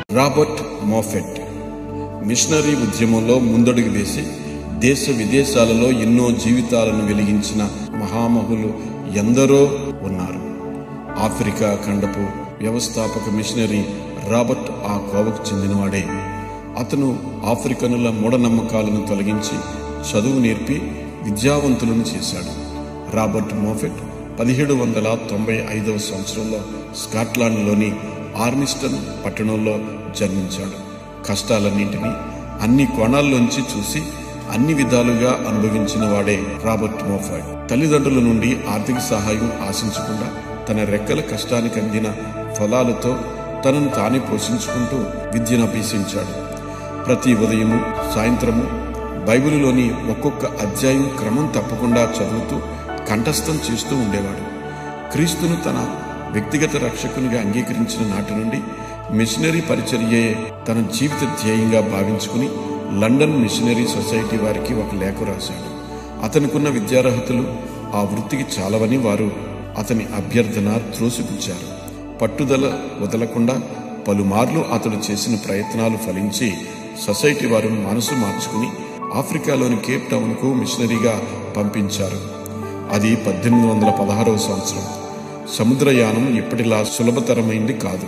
Robert Moffat machinery ఉద్యమంలో ముందడుగు వేసి దేశ విదేశాలలో ఎన్నో జీవితాలను వెలిగించిన మహామహులు ఎందరో ఉన్నారు ఆఫ్రికా ఖండపు వ్యవస్థాపక మిషనరీ రాబర్ట్ ఆ కోవకు చెందినవాడే అతను ఆఫ్రికనుల మూఢనమ్మకాలను తొలగించి చదువు నేర్పి విద్యావంతులను చేశాడు రాబర్ట్ మోఫెట్ పదిహేడు వందల తొంభై ఐదవ సంవత్సరంలో స్కాట్లాండ్లోని ఆర్నిస్టన్ పట్టణంలో జన్మించాడు కష్టాలన్నింటినీ అన్ని కోణాల్లోంచి చూసి అన్ని విధాలుగా అనుభవించిన వాడే రాబర్ట్ మోఫర్డ్ తల్లిదండ్రుల నుండి ఆర్థిక సహాయం ఆశించకుండా తన రెక్కల కష్టానికి అందిన ఫలాలతో తనను తానే పోషించుకుంటూ విద్యను అభ్యసించాడు ప్రతి ఉదయము సాయంత్రము బైబిలులోని ఒక్కొక్క అధ్యాయం క్రమం తప్పకుండా చదువుతూ కంఠస్థం చేస్తూ ఉండేవాడు క్రీస్తును తన వ్యక్తిగత రక్షకునిగా అంగీకరించిన నాటి నుండి మిషనరీ పరిచర్యే తన జీవిత ధ్యేయంగా భావించుకుని లండన్ మిషనరీ సొసైటీ వారికి ఒక లేఖ రాశాడు అతనికున్న విద్యార్హతలు ఆ వృత్తికి చాలవని వారు అతని అభ్యర్థన త్రోసిపుచ్చారు పట్టుదల వదలకుండా పలుమార్లు అతడు చేసిన ప్రయత్నాలు ఫలించి సొసైటీ వారు మనసు మార్చుకుని ఆఫ్రికాలోని కేప్ టౌన్కు మిషనరీగా పంపించారు అది పద్దెనిమిది వందల పదహారవ సంవత్సరం సముద్రయానం ఇప్పటిలా సులభతరమైంది కాదు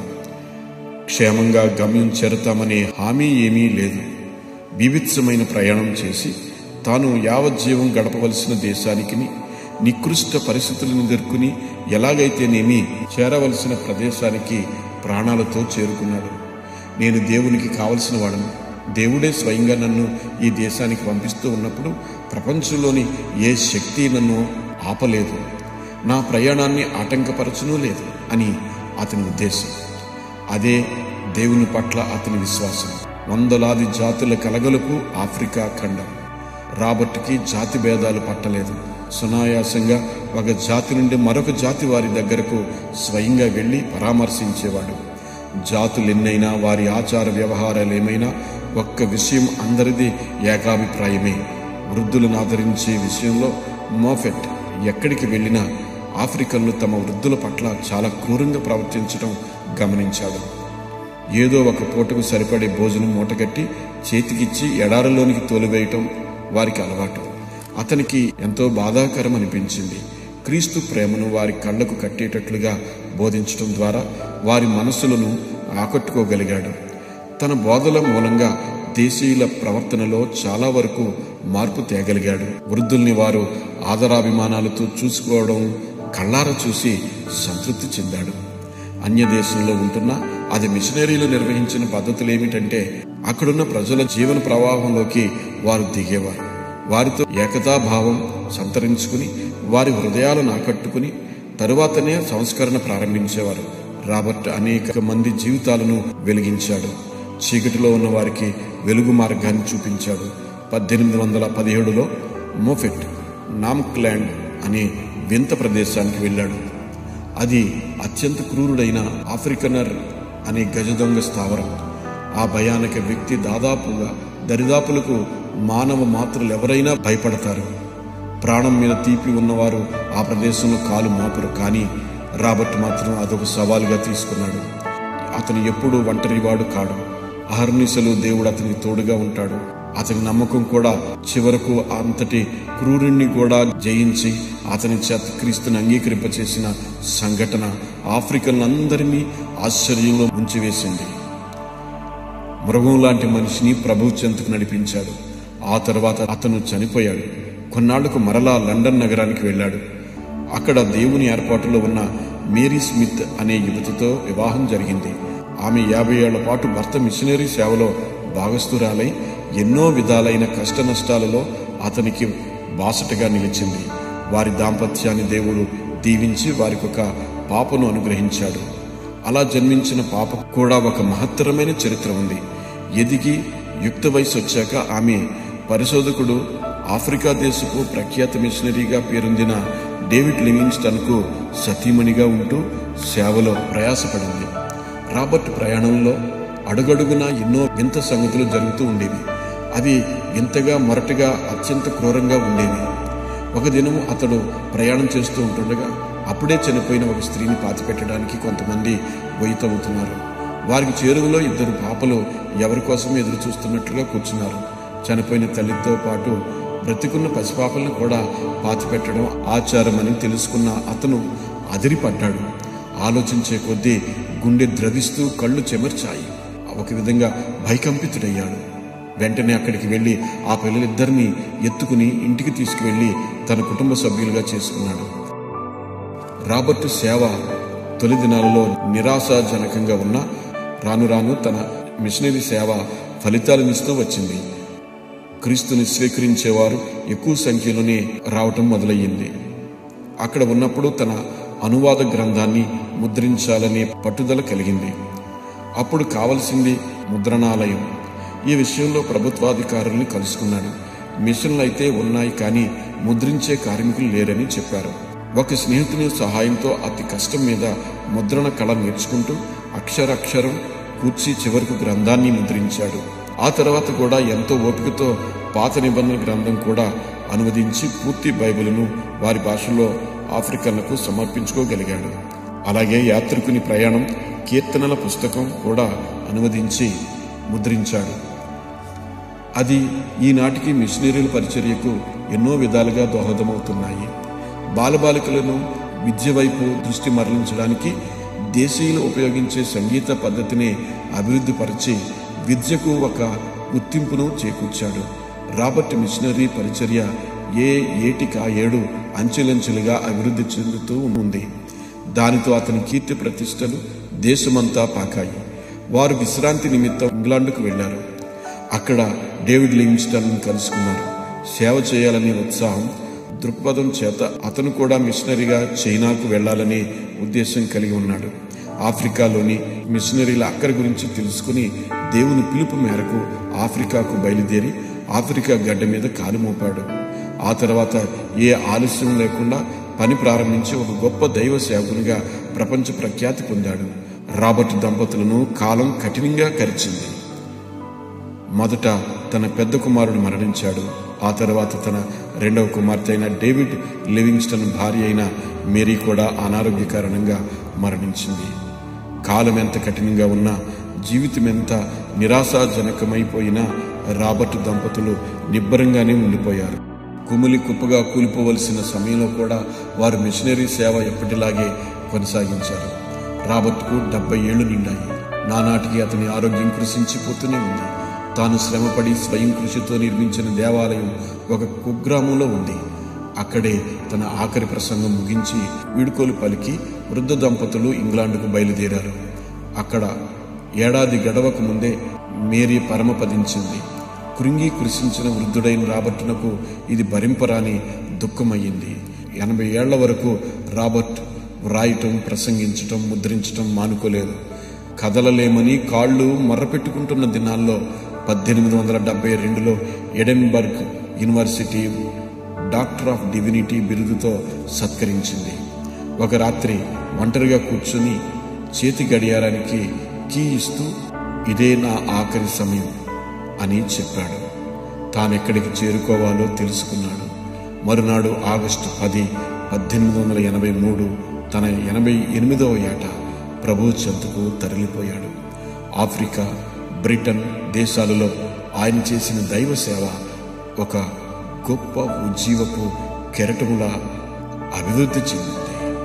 క్షేమంగా గమ్యం చేరతామనే హామీ ఏమీ లేదు బీభత్సమైన ప్రయాణం చేసి తాను యావజ్జీవం గడపవలసిన దేశానికి నికృష్ట పరిస్థితులను ఎదుర్కొని ఎలాగైతేనేమి చేరవలసిన ప్రదేశానికి ప్రాణాలతో చేరుకున్నాడు నేను దేవునికి కావలసిన వాడను దేవుడే స్వయంగా నన్ను ఈ దేశానికి పంపిస్తూ ఉన్నప్పుడు ప్రపంచంలోని ఏ శక్తి నన్ను ఆపలేదు నా ప్రయాణాన్ని ఆటంకపరచనూ లేదు అని అతని ఉద్దేశం అదే దేవుని పట్ల అతని విశ్వాసం వందలాది జాతుల కలగలుపు ఆఫ్రికా ఖండం రాబర్ట్కి జాతి భేదాలు పట్టలేదు సునాయాసంగా ఒక జాతి నుండి మరొక జాతి వారి దగ్గరకు స్వయంగా వెళ్లి పరామర్శించేవాడు జాతులెన్నైనా వారి ఆచార వ్యవహారాలు ఏమైనా ఒక్క విషయం అందరిది ఏకాభిప్రాయమే వృద్ధులను ఆదరించే విషయంలో మోఫెట్ ఎక్కడికి వెళ్ళినా ఆఫ్రికన్లు తమ వృద్ధుల పట్ల చాలా క్రూరంగా ప్రవర్తించడం గమనించాడు ఏదో ఒక పూటకు సరిపడే భోజనం మూటగట్టి చేతికిచ్చి ఎడారిలోనికి తోలివేయటం వారికి అలవాటు అతనికి ఎంతో బాధాకరం అనిపించింది క్రీస్తు ప్రేమను వారి కళ్లకు కట్టేటట్లుగా బోధించడం ద్వారా వారి మనస్సులను ఆకట్టుకోగలిగాడు తన బోధల మూలంగా దేశీయుల ప్రవర్తనలో చాలా వరకు మార్పు తేగలిగాడు వృద్ధుల్ని వారు ఆదరాభిమానాలతో చూసుకోవడం కళ్ళార చూసి సంతృప్తి చెందాడు అన్య దేశంలో ఉంటున్నా అది మిషనరీలు నిర్వహించిన పద్ధతులు ఏమిటంటే అక్కడున్న ప్రజల జీవన ప్రవాహంలోకి వారు దిగేవారు వారితో ఏకతాభావం సంతరించుకుని వారి హృదయాలను ఆకట్టుకుని తరువాతనే సంస్కరణ ప్రారంభించేవారు రాబర్ట్ అనేక మంది జీవితాలను వెలిగించాడు చీకటిలో ఉన్న వారికి వెలుగు మార్గాన్ని చూపించాడు పద్దెనిమిది వందల పదిహేడులో మోఫెట్ నామ్క్లాండ్ అనే వింత ప్రదేశానికి వెళ్ళాడు అది అత్యంత క్రూరుడైన ఆఫ్రికనర్ అనే గజదొంగ స్థావరం ఆ భయానక వ్యక్తి దాదాపుగా దరిదాపులకు మానవ మాత్రలు ఎవరైనా భయపడతారు ప్రాణం మీద తీపి ఉన్నవారు ఆ ప్రదేశంలో కాలు మోపరు కానీ రాబర్ట్ మాత్రం అదొక సవాలుగా తీసుకున్నాడు అతను ఎప్పుడూ ఒంటరివాడు కాడు అహర్నిశలు దేవుడు అతనికి తోడుగా ఉంటాడు అతని నమ్మకం కూడా చివరకు అంతటి క్రూరుణ్ణి కూడా జయించి అతని చేత క్రీస్తుని అంగీకరింపచేసిన సంఘటన ఆఫ్రికన్లందరినీ ఆశ్చర్యంలో ముంచివేసింది మృగం లాంటి మనిషిని ప్రభు చెంతకు నడిపించాడు ఆ తర్వాత అతను చనిపోయాడు కొన్నాళ్లకు మరలా లండన్ నగరానికి వెళ్ళాడు అక్కడ దేవుని ఏర్పాటులో ఉన్న మేరీ స్మిత్ అనే యువతితో వివాహం జరిగింది ఆమె యాభై ఏళ్ల పాటు భర్త మిషనరీ సేవలో భాగస్థురాలై ఎన్నో విధాలైన కష్ట నష్టాలలో అతనికి బాసటగా నిలిచింది వారి దాంపత్యాన్ని దేవుడు దీవించి వారికి ఒక పాపను అనుగ్రహించాడు అలా జన్మించిన పాప కూడా ఒక మహత్తరమైన చరిత్ర ఉంది ఎదిగి యుక్త వయసు వచ్చాక ఆమె పరిశోధకుడు ఆఫ్రికా దేశపు ప్రఖ్యాత మిషనరీగా పేరొందిన డేవిడ్ లివింగ్స్టన్కు సతీమణిగా ఉంటూ సేవలో ప్రయాసపడింది రాబర్ట్ ప్రయాణంలో అడుగడుగునా ఎన్నో వింత సంగతులు జరుగుతూ ఉండేవి అవి వింతగా మొరటుగా అత్యంత క్రూరంగా ఉండేవి ఒక దినం అతడు ప్రయాణం చేస్తూ ఉంటుండగా అప్పుడే చనిపోయిన ఒక స్త్రీని పాతిపెట్టడానికి కొంతమంది తవ్వుతున్నారు వారికి చేరువలో ఇద్దరు పాపలు ఎవరి కోసం ఎదురు చూస్తున్నట్లుగా కూర్చున్నారు చనిపోయిన తల్లితో పాటు బ్రతికున్న పసిపాపలను కూడా పాతిపెట్టడం ఆచారమని తెలుసుకున్న అతను అదిరిపడ్డాడు ఆలోచించే కొద్దీ గుండె ద్రవిస్తూ కళ్ళు చెమర్చాయి ఒక విధంగా భయకంపితుడయ్యాడు వెంటనే అక్కడికి వెళ్ళి ఆ పిల్లలిద్దరినీ ఎత్తుకుని ఇంటికి తీసుకువెళ్ళి తన కుటుంబ సభ్యులుగా చేసుకున్నాడు రాబర్ట్ సేవ తొలి దినాలలో నిరాశాజనకంగా ఉన్న రాను రాను తన మిషనరీ సేవ ఫలితాలనిస్తూ వచ్చింది క్రీస్తుని స్వీకరించేవారు ఎక్కువ సంఖ్యలోనే రావటం మొదలయ్యింది అక్కడ ఉన్నప్పుడు తన అనువాద గ్రంథాన్ని ముద్రించాలనే పట్టుదల కలిగింది అప్పుడు కావలసింది ముద్రణాలయం ఈ విషయంలో ప్రభుత్వాధికారుల్ని కలుసుకున్నాడు మిషన్లు అయితే ఉన్నాయి కానీ ముద్రించే కార్మికులు లేరని చెప్పారు ఒక స్నేహితుని సహాయంతో అతి కష్టం మీద ముద్రణ కళ నేర్చుకుంటూ అక్షరాక్షరం కూర్చి చివరకు గ్రంథాన్ని ముద్రించాడు ఆ తర్వాత కూడా ఎంతో ఓపికతో పాత నిబంధన గ్రంథం కూడా అనువదించి పూర్తి బైబిల్ను వారి భాషలో ఆఫ్రికన్లకు సమర్పించుకోగలిగాడు అలాగే యాత్రికుని ప్రయాణం కీర్తనల పుస్తకం కూడా అనువదించి ముద్రించాడు అది ఈనాటికి మిషనరీల పరిచర్యకు ఎన్నో విధాలుగా దోహదమవుతున్నాయి బాలబాలికలను విద్య వైపు దృష్టి మరలించడానికి దేశీయులు ఉపయోగించే సంగీత పద్ధతిని అభివృద్ధి పరిచి విద్యకు ఒక గుర్తింపును చేకూర్చాడు రాబర్ట్ మిషనరీ పరిచర్య ఏ ఏటికా ఏడు అంచెలంచెలుగా అభివృద్ధి చెందుతూ ఉంది దానితో అతని కీర్తి ప్రతిష్టలు దేశమంతా పాకాయి వారు విశ్రాంతి నిమిత్తం ఇంగ్లాండ్కు వెళ్లారు అక్కడ డేవిడ్ లింగ్స్టన్ కలుసుకున్నారు సేవ చేయాలనే ఉత్సాహం దృక్పథం చేత అతను కూడా మిషనరీగా చైనాకు వెళ్లాలనే ఉద్దేశం కలిగి ఉన్నాడు ఆఫ్రికాలోని మిషనరీల అక్కడి గురించి తెలుసుకుని దేవుని పిలుపు మేరకు ఆఫ్రికాకు బయలుదేరి ఆఫ్రికా గడ్డ మీద కాలు మోపాడు ఆ తర్వాత ఏ ఆలస్యం లేకుండా పని ప్రారంభించి ఒక గొప్ప దైవ సేవకునిగా ప్రపంచ ప్రఖ్యాతి పొందాడు రాబర్ట్ దంపతులను కాలం కఠినంగా కరిచింది మొదట తన పెద్ద కుమారుడు మరణించాడు ఆ తర్వాత తన రెండవ కుమార్తె అయిన డేవిడ్ లివింగ్స్టన్ భార్య అయిన మేరీ కూడా అనారోగ్య కారణంగా మరణించింది కాలం ఎంత కఠినంగా ఉన్నా జీవితం ఎంత నిరాశాజనకమైపోయినా రాబర్ట్ దంపతులు నిబ్బరంగానే ఉండిపోయారు కుమిలి కుప్పగా కూలిపోవలసిన సమయంలో కూడా వారు మిషనరీ సేవ ఎప్పటిలాగే కొనసాగించారు రాబర్ట్కు డెబ్బై ఏళ్లు నిండాయి నానాటికి అతని ఆరోగ్యం కృషించిపోతూనే ఉంది తాను శ్రమపడి స్వయం కృషితో నిర్మించిన దేవాలయం ఒక కుగ్రామంలో ఉంది అక్కడే తన ఆఖరి ప్రసంగం ముగించి వీడుకోలు పలికి వృద్ధ దంపతులు ఇంగ్లాండ్కు బయలుదేరారు అక్కడ ఏడాది గడవక ముందే మేరీ పరమపదించింది కృంగి కృషించిన వృద్ధుడైన రాబర్టునకు ఇది భరింపరాని దుఃఖమయ్యింది ఎనభై ఏళ్ల వరకు రాబర్ట్ వ్రాయటం ప్రసంగించటం ముద్రించటం మానుకోలేదు కదలలేమని కాళ్ళు మర్రపెట్టుకుంటున్న దినాల్లో పద్దెనిమిది వందల డెబ్బై రెండులో Edinburgh university doctor of divinity బిరుదుతో సత్కరించింది ఒక రాత్రి ఒంటరిగా కూర్చుని చేతి గడియారానికి కీ ఇస్తూ ఇదే నా ఆఖరి సమయం అని చెప్పాడు తానెక్కడికి చేరుకోవాలో తెలుసుకున్నాడు మరునాడు ఆగస్టు పది పద్దెనిమిది వందల ఎనభై మూడు తన ఎనభై ఎనిమిదవ ఏట ప్రభు చెంతకు తరలిపోయాడు ఆఫ్రికా బ్రిటన్ దేశాలలో ఆయన చేసిన దైవ సేవ ఒక గొప్ప ఉజ్జీవపు కెరటములా అభివృద్ధి చెందింది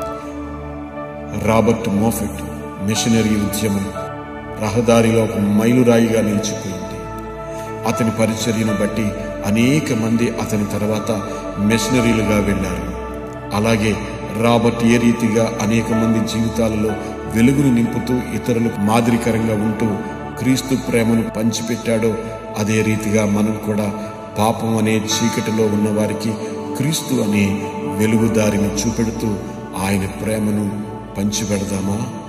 రాబర్ట్ మోఫెట్ మిషనరీ ఉద్యమం రహదారిలో ఒక మైలురాయిగా నిలిచిపోయింది అతని పరిచర్యను బట్టి అనేక మంది అతని తర్వాత మిషనరీలుగా వెళ్ళారు అలాగే రాబర్ట్ ఏ రీతిగా అనేక మంది జీవితాలలో వెలుగును నింపుతూ ఇతరులకు మాదిరికరంగా ఉంటూ క్రీస్తు ప్రేమను పంచిపెట్టాడో అదే రీతిగా మనం కూడా పాపం అనే చీకటిలో ఉన్న వారికి క్రీస్తు అనే వెలుగుదారిని చూపెడుతూ ఆయన ప్రేమను పంచిపెడదామా